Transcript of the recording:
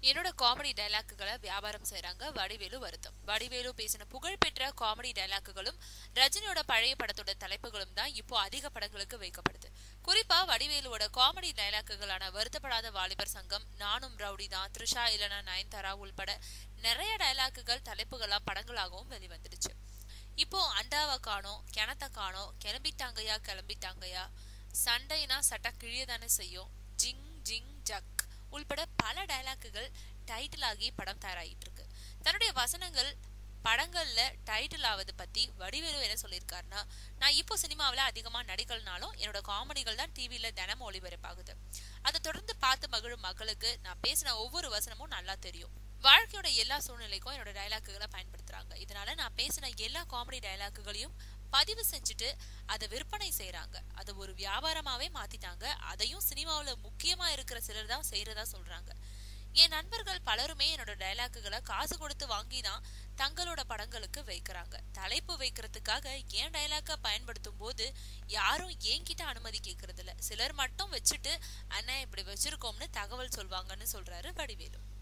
என்னோட காமெடி டைலாக்குகளை வியாபாரம் செய்றாங்க வடிவேலு வருத்தம் வடிவேலு பேசின புகழ்பெற்ற காமெடி டைலாக்குகளும் ரஜினியோட பழைய படத்தோட தலைப்புகளும் தான் இப்போ அதிக படங்களுக்கு வைக்கப்படுது குறிப்பா வடிவேலுவோட காமெடி டைலாக்குகளான வருத்தப்படாத வாலிபர் சங்கம் நானும் ரவுடி தான் த்ரிஷா இல்லனா நயன்தாரா உள்பட நிறைய டைலாக்குகள் தலைப்புகளா படங்களாகவும் வெளிவந்துடுச்சு இப்போ அண்டாவை காணோம் கிணத்த காணோம் கிளம்பிட்டாங்கயா கிளம்பிட்டாங்கயா சண்டைனா சட்டை கிழியதானே செய்யும் ஜிங் ஜிங் ஜக் உள்பட பல டைலாக்குகள் டைட்டில் ஆகி படம் தயாராகிட்டு இருக்கு தன்னுடைய வசனங்கள் படங்கள்ல டைட்டில் ஆவது பத்தி வடிவேலு என்ன சொல்லியிருக்காருன்னா நான் இப்போ சினிமாவில் அதிகமா நடிகள்னாலும் என்னோட காமெடிகள் தான் டிவியில தினமும் ஒளிபரப்பாகுது அதை தொடர்ந்து பார்த்து மகிழும் மக்களுக்கு நான் பேசின ஒவ்வொரு வசனமும் நல்லா தெரியும் வாழ்க்கையோட எல்லா சூழ்நிலைக்கும் என்னோட டைலாக்குகளை பயன்படுத்துறாங்க இதனால நான் பேசின எல்லா காமெடி டைலாக்குகளையும் பதிவு செஞ்சுட்டு அதை விற்பனை செய்யறாங்க அதை ஒரு வியாபாரமாவே மாத்திட்டாங்க அதையும் சினிமாவுல முக்கியமா இருக்கிற சிலர் தான் செய்யறதா சொல்றாங்க என் நண்பர்கள் பலருமே என்னோட டைலாக்குகளை காசு கொடுத்து வாங்கி தான் தங்களோட படங்களுக்கு வைக்கிறாங்க தலைப்பு வைக்கிறதுக்காக என் டைலாக்க பயன்படுத்தும் போது யாரும் என்கிட்ட அனுமதி கேட்கறது இல்ல சிலர் மட்டும் வச்சுட்டு அண்ணா இப்படி வச்சிருக்கோம்னு தகவல் சொல்வாங்கன்னு சொல்றாரு வடிவேலு